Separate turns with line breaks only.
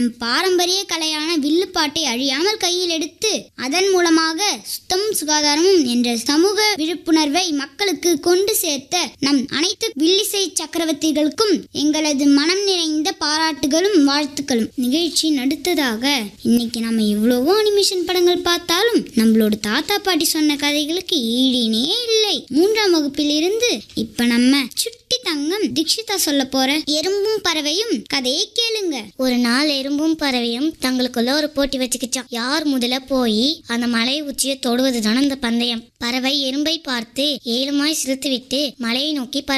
நம் பாரம்பரிய கலையான வில்லுப்பாட்டை அழியாமல் கையில் எடுத்து அதன் மூலமாக சுத்தமும் சுகாதாரமும் என்ற சமூக விழிப்புணர்வை மக்களுக்கு கொண்டு சேர்த்த நம் அனைத்து வில்லிசை சக்கரவர்த்திகளுக்கும் எங்களது மனம் நிறைந்த பாராட்டுகளும் வாழ்த்துக்களும் நிகழ்ச்சியின் அடுத்ததாக இன்னைக்கு நம்ம எவ்வளவோ அனிமேஷன் படங்கள் பார்த்தாலும் நம்மளோட தாத்தா பாட்டி சொன்ன கதைகளுக்கு ஈடினே இல்லை மூன்றாம் வகுப்பில் இருந்து இப்ப நம்ம சுட்டி தங்கம் தீக்ஷிதா சொல்ல போற எறும்பும் பறவையும் கதையை கேளுங்க
ஒரு நாள் எறும்பும் பறவையும் தங்களுக்குள்ள ஒரு போட்டி வச்சுக்கிச்சான் யார் முதல்ல போய் அந்த மலை உச்சியை தொடுவதுதான் அந்த பந்தயம் பறவை எறும்பை பார்த்து ஏழுமாய் சிரித்துவிட்டு மலையை நோக்கி பறந்து